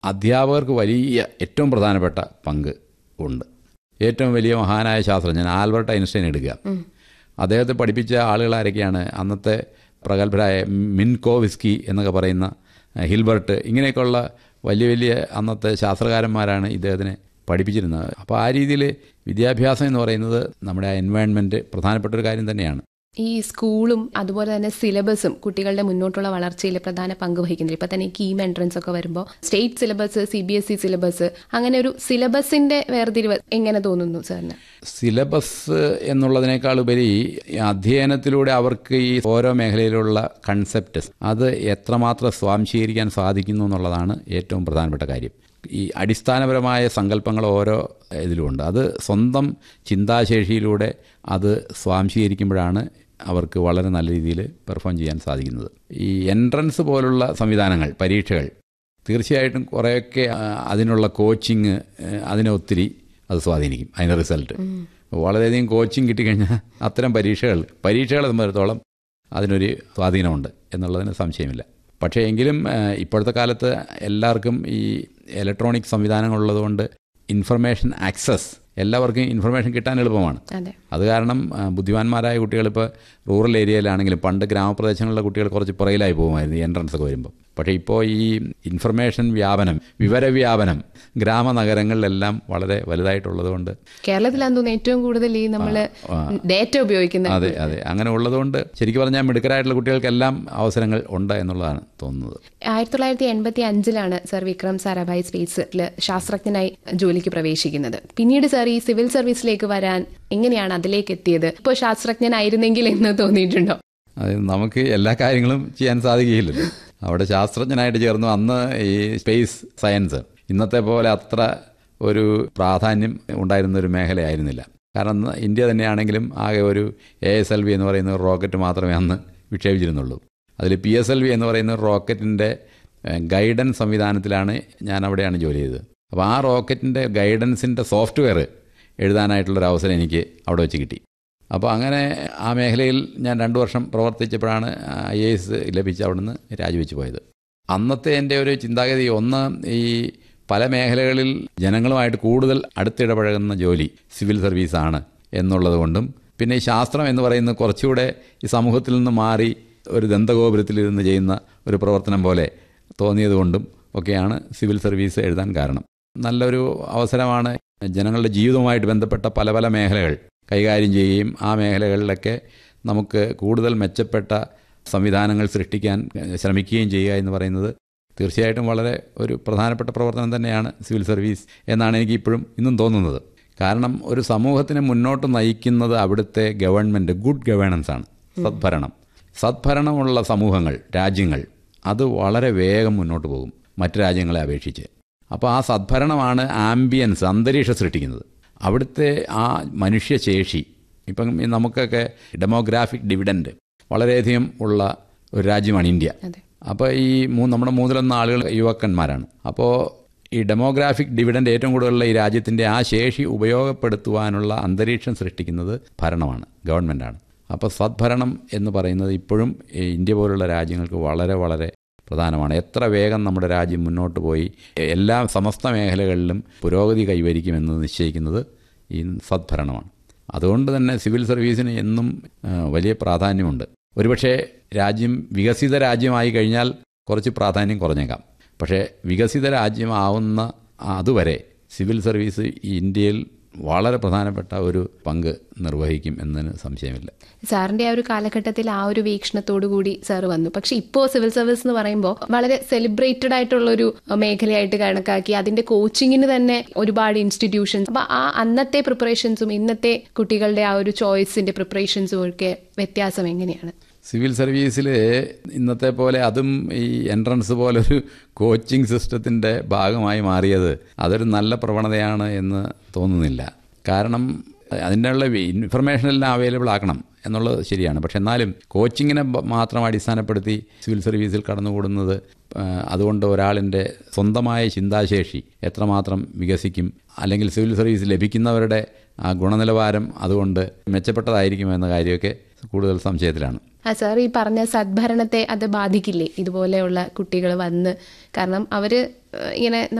അധ്യാപകർക്ക് വലിയ ഏറ്റവും പ്രധാനപ്പെട്ട പങ്ക് ഉണ്ട് ഏറ്റവും വലിയ മഹാനായ ശാസ്ത്രജ്ഞൻ ആൽബർട്ട് ഐൻസ്റ്റൈൻ എടുക്കുക അദ്ദേഹത്തെ പഠിപ്പിച്ച ആളുകൾ ആരൊക്കെയാണ് അന്നത്തെ പ്രഗത്ഭരായ മിൻകോവിസ്കി എന്നൊക്കെ പറയുന്ന ഹിൽബർട്ട് ഇങ്ങനെയൊക്കെയുള്ള വലിയ വലിയ അന്നത്തെ ശാസ്ത്രകാരന്മാരാണ് ഇദ്ദേഹത്തിനെ പഠിപ്പിച്ചിരുന്നത് അപ്പോൾ ആ രീതിയിൽ വിദ്യാഭ്യാസം എന്ന് പറയുന്നത് നമ്മുടെ ആ എൻവയൺമെൻറ്റ് പ്രധാനപ്പെട്ട ഒരു കാര്യം തന്നെയാണ് ഈ സ്കൂളും അതുപോലെ തന്നെ സിലബസും കുട്ടികളുടെ മുന്നോട്ടുള്ള വളർച്ചയിൽ പ്രധാന പങ്ക് വഹിക്കുന്നില്ല ഇപ്പൊ തന്നെ കീം എൻട്രൻസ് ഒക്കെ വരുമ്പോൾ state syllabus C B S E syllabus അങ്ങനെ ഒരു സിലബസിന്റെ വേർതിരിവ് എങ്ങനെ തോന്നുന്നു സാറിന് സിലബസ് എന്നുള്ളതിനേക്കാൾ ഉപരി ഈ അധ്യയനത്തിലൂടെ അവർക്ക് ഈ ഓരോ മേഖലയിലുള്ള കൺസെപ്റ്റ് അത് എത്രമാത്രം സ്വാംശീകരിക്കാൻ സാധിക്കുന്നു എന്നുള്ളതാണ് ഏറ്റവും പ്രധാനപ്പെട്ട കാര്യം ഈ അടിസ്ഥാനപരമായ സങ്കല്പങ്ങൾ ഓരോ ഇതിലുമുണ്ട് അത് സ്വന്തം ചിന്താശേഷിയിലൂടെ അത് സ്വാംശീകരിക്കുമ്പോഴാണ് അവർക്ക് വളരെ നല്ല രീതിയിൽ പെർഫോം ചെയ്യാൻ സാധിക്കുന്നത് ഈ എൻട്രൻസ് പോലുള്ള സംവിധാനങ്ങൾ പരീക്ഷകൾ തീർച്ചയായിട്ടും കുറേയൊക്കെ ആ, അതിനുള്ള കോച്ചിങ് അതിനെ ഒത്തിരി അത് സ്വാധീനിക്കും അതിൻ്റെ റിസൾട്ട് വളരെയധികം കോച്ചിങ് കിട്ടിക്കഴിഞ്ഞാൽ അത്തരം പരീക്ഷകൾ പരീക്ഷകളെ സംബന്ധിച്ചിടത്തോളം അതിനൊരു സ്വാധീനമുണ്ട് എന്നുള്ളതിന് സംശയമില്ല പക്ഷേ എങ്കിലും ആ, ഇപ്പോഴത്തെ കാലത്ത് എല്ലാവർക്കും ഈ ഇലക്ട്രോണിക് സംവിധാനങ്ങളുള്ളതുകൊണ്ട് ഇൻഫർമേഷൻ ആക്സസ് എല്ലാവർക്കും ഇൻഫർമേഷൻ കിട്ടാൻ എളുപ്പമാണ് അതെ അത് കാരണം ആ, ബുദ്ധിമാന്മാരായ കുട്ടികൾ ഇപ്പോൾ റൂറൽ ഏരിയയിലാണെങ്കിലും പണ്ട് ഗ്രാമപ്രദേശങ്ങളിലെ കുട്ടികൾ കുറച്ച് പുറയിലായി പോകുമായിരുന്നു ഈ എൻട്രൻസ് ഒക്കെ വരുമ്പോൾ പക്ഷേ ഇപ്പോൾ ഈ ഇൻഫർമേഷൻ വ്യാപനം വിവരവ്യാപനം ഗ്രാമനഗരങ്ങളിലെല്ലാം വളരെ വലുതായിട്ടുള്ളതുകൊണ്ട് കേരളത്തിലാന്ന് തോന്നുന്നു ഏറ്റവും കൂടുതൽ ഈ നമ്മള് ഡേറ്റ ഉപയോഗിക്കുന്ന അതെ അതെ അങ്ങനെ ഉള്ളതുകൊണ്ട് ശരിക്കും പറഞ്ഞാൽ മിടുക്കരായിട്ടുള്ള കുട്ടികൾക്കെല്ലാം അവസരങ്ങൾ ഉണ്ട് എന്നുള്ളതാണ് തോന്നുന്നത് ആയിരത്തി തൊള്ളായിരത്തി എൺപത്തി അഞ്ചിലാണ് സർ വിക്രം സാരാഭായ് സ്പേസിൽ ശാസ്ത്രജ്ഞനായി ജോലിക്ക് പ്രവേശിക്കുന്നത് പിന്നീട് സർ ഈ സിവിൽ സർവീസിലേക്ക് വരാൻ എങ്ങനെയാണ് അതിലേക്ക് എത്തിയത് ഇപ്പോൾ ശാസ്ത്രജ്ഞനായിരുന്നെങ്കിൽ എന്ന് തോന്നിയിട്ടുണ്ടോ അത് നമുക്ക് എല്ലാ കാര്യങ്ങളും ചെയ്യാൻ സാധിക്കുകയില്ലല്ലോ അവിടെ ശാസ്ത്രജ്ഞനായിട്ട് ചേർന്നു അന്ന് ഈ സ്പേസ് സയൻസ് ഇന്നത്തെ പോലെ അത്ര ഒരു പ്രാധാന്യം ഉണ്ടായിരുന്ന ഒരു മേഖലയായിരുന്നില്ല കാരണം അന്ന് ഇന്ത്യ തന്നെയാണെങ്കിലും ആകെ ഒരു എ എസ് എൽ വി എന്ന് പറയുന്ന ഒരു റോക്കറ്റ് മാത്രമേ അന്ന് വിക്ഷേപിച്ചിരുന്നുള്ളൂ അതിൽ പി എസ് എൽ വി എന്ന് പറയുന്ന ഒരു റോക്കറ്റിൻ്റെ ഗൈഡൻസ് സംവിധാനത്തിലാണ് ഞാൻ അവിടെയാണ് ജോലി ചെയ്തത് അപ്പോൾ ആ റോക്കറ്റിൻ്റെ ഗൈഡൻസിൻ്റെ സോഫ്റ്റ്വെയർ എഴുതാനായിട്ടുള്ളൊരു അവസരം എനിക്ക് അവിടെ വെച്ച് കിട്ടി അപ്പോൾ അങ്ങനെ ആ മേഖലയിൽ ഞാൻ രണ്ടു വർഷം പ്രവർത്തിച്ചപ്പോഴാണ് ഐ എ എസ് ലഭിച്ച് അവിടുന്ന് രാജിവെച്ച് പോയത് അന്നത്തെ എൻ്റെ ഒരു ചിന്താഗതി ഒന്ന് ഈ പല മേഖലകളിൽ ജനങ്ങളുമായിട്ട് കൂടുതൽ അടുത്തിടപഴകുന്ന ജോലി സിവിൽ സർവീസാണ് എന്നുള്ളത് കൊണ്ടും പിന്നെ ഈ ശാസ്ത്രം എന്ന് പറയുന്നത് കുറച്ചുകൂടെ ഈ സമൂഹത്തിൽ നിന്ന് മാറി ഒരു ദന്തഗോപുരത്തിലിരുന്ന് ചെയ്യുന്ന ഒരു പ്രവർത്തനം പോലെ തോന്നിയതുകൊണ്ടും ഒക്കെയാണ് സിവിൽ സർവീസ് എഴുതാൻ കാരണം നല്ലൊരു അവസരമാണ് ജനങ്ങളുടെ ജീവിതവുമായിട്ട് ബന്ധപ്പെട്ട പല പല മേഖലകൾ കൈകാര്യം ചെയ്യുകയും ആ മേഖലകളിലൊക്കെ നമുക്ക് കൂടുതൽ മെച്ചപ്പെട്ട സംവിധാനങ്ങൾ സൃഷ്ടിക്കാൻ ശ്രമിക്കുകയും ചെയ്യുക എന്ന് പറയുന്നത് തീർച്ചയായിട്ടും വളരെ ഒരു പ്രധാനപ്പെട്ട പ്രവർത്തനം തന്നെയാണ് സിവിൽ സർവീസ് എന്നാണ് എനിക്ക് ഇപ്പോഴും ഇന്നും തോന്നുന്നത് കാരണം ഒരു സമൂഹത്തിനെ മുന്നോട്ട് നയിക്കുന്നത് അവിടുത്തെ ഗവൺമെൻറ് ഗുഡ് ഗവേണൻസ് ആണ് സദ്ഭരണം സദ്ഭരണമുള്ള സമൂഹങ്ങൾ രാജ്യങ്ങൾ അത് വളരെ വേഗം മുന്നോട്ട് പോകും മറ്റു രാജ്യങ്ങളെ അപേക്ഷിച്ച് അപ്പോൾ ആ സദ്ഭരണമാണ് ആംബിയൻസ് അന്തരീക്ഷം സൃഷ്ടിക്കുന്നത് അവിടുത്തെ ആ മനുഷ്യശേഷി ഇപ്പം നമുക്കൊക്കെ ഡെമോഗ്രാഫിക് ഡിവിഡൻഡ് വളരെയധികം ഉള്ള ഒരു രാജ്യമാണ് ഇന്ത്യ അതെ അപ്പോൾ ഈ മൂ നമ്മുടെ മൂന്നിലൊന്ന് ആളുകൾ യുവാക്കന്മാരാണ് അപ്പോൾ ഈ ഡെമോഗ്രാഫിക് ഡിവിഡൻഡ് ഏറ്റവും കൂടുതലുള്ള ഈ രാജ്യത്തിൻ്റെ ആ ശേഷി ഉപയോഗപ്പെടുത്തുവാനുള്ള അന്തരീക്ഷം സൃഷ്ടിക്കുന്നത് ഭരണമാണ് ഗവൺമെൻറ്റാണ് അപ്പോൾ സദ്ഭരണം എന്ന് പറയുന്നത് ഇപ്പോഴും ഈ ഇന്ത്യ പോലുള്ള രാജ്യങ്ങൾക്ക് വളരെ വളരെ പ്രധാനമാണ് എത്ര വേഗം നമ്മുടെ രാജ്യം മുന്നോട്ട് പോയി എല്ലാ സമസ്ത മേഖലകളിലും പുരോഗതി കൈവരിക്കുമെന്ന് നിശ്ചയിക്കുന്നത് ഈ സദ്ഭരണമാണ് അതുകൊണ്ട് തന്നെ സിവിൽ സർവീസിന് എന്നും ആ, വലിയ പ്രാധാന്യമുണ്ട് ഒരുപക്ഷെ രാജ്യം വികസിത രാജ്യമായി കഴിഞ്ഞാൽ കുറച്ച് പ്രാധാന്യം കുറഞ്ഞേക്കാം പക്ഷേ വികസിത രാജ്യമാവുന്ന അതുവരെ സിവിൽ സർവീസ് ഈ ഇന്ത്യയിൽ വളരെ പ്രധാനപ്പെട്ട ഒരു പങ്ക് നിർവഹിക്കും എന്നതിന് സംശയമില്ല സാറിന്റെ ആ ഒരു കാലഘട്ടത്തിൽ ആ ഒരു വീക്ഷണത്തോടു കൂടി സാർ വന്നു പക്ഷെ ഇപ്പോൾ സിവിൽ സർവീസ് എന്ന് പറയുമ്പോൾ വളരെ സെലിബ്രേറ്റഡ് ആയിട്ടുള്ള ഒരു മേഖലയായിട്ട് കണക്കാക്കി അതിന്റെ കോച്ചിങ്ങിന് തന്നെ ഒരുപാട് ഇൻസ്റ്റിറ്റ്യൂഷൻസ് അപ്പൊ ആ അന്നത്തെ പ്രിപ്പറേഷൻസും ഇന്നത്തെ കുട്ടികളുടെ ആ ഒരു ചോയ്സിന്റെ പ്രിപ്പറേഷൻസും ഒക്കെ വ്യത്യാസം എങ്ങനെയാണ് സിവിൽ സർവീസിൽ ഇന്നത്തെ പോലെ അതും ഈ എൻട്രൻസ് പോലൊരു കോച്ചിങ് സിസ്റ്റത്തിൻ്റെ ഭാഗമായി മാറിയത് അതൊരു നല്ല പ്രവണതയാണ് എന്ന് തോന്നുന്നില്ല കാരണം അതിൻ്റെ ഉള്ള ഇൻഫർമേഷൻ എല്ലാം അവൈലബിൾ ആക്കണം എന്നുള്ളത് ശരിയാണ് പക്ഷെ എന്നാലും കോച്ചിങ്ങിനെ ബ- മാത്രം അടിസ്ഥാനപ്പെടുത്തി സിവിൽ സർവീസിൽ കടന്നുകൂടുന്നത് ആ, അതുകൊണ്ട് ഒരാളിൻ്റെ സ്വന്തമായ ചിന്താശേഷി എത്രമാത്രം വികസിക്കും അല്ലെങ്കിൽ സിവിൽ സർവീസ് ലഭിക്കുന്നവരുടെ ആ ഗുണനിലവാരം അതുകൊണ്ട് മെച്ചപ്പെട്ടതായിരിക്കും എന്ന കാര്യമൊക്കെ കൂടുതൽ സംശയത്തിലാണ് ആ സാർ ഈ പറഞ്ഞ സദ്ഭരണത്തെ അത് ബാധിക്കില്ലേ ഇതുപോലെയുള്ള കുട്ടികൾ വന്ന് കാരണം അവര് ഏഹ്, ഇങ്ങനെ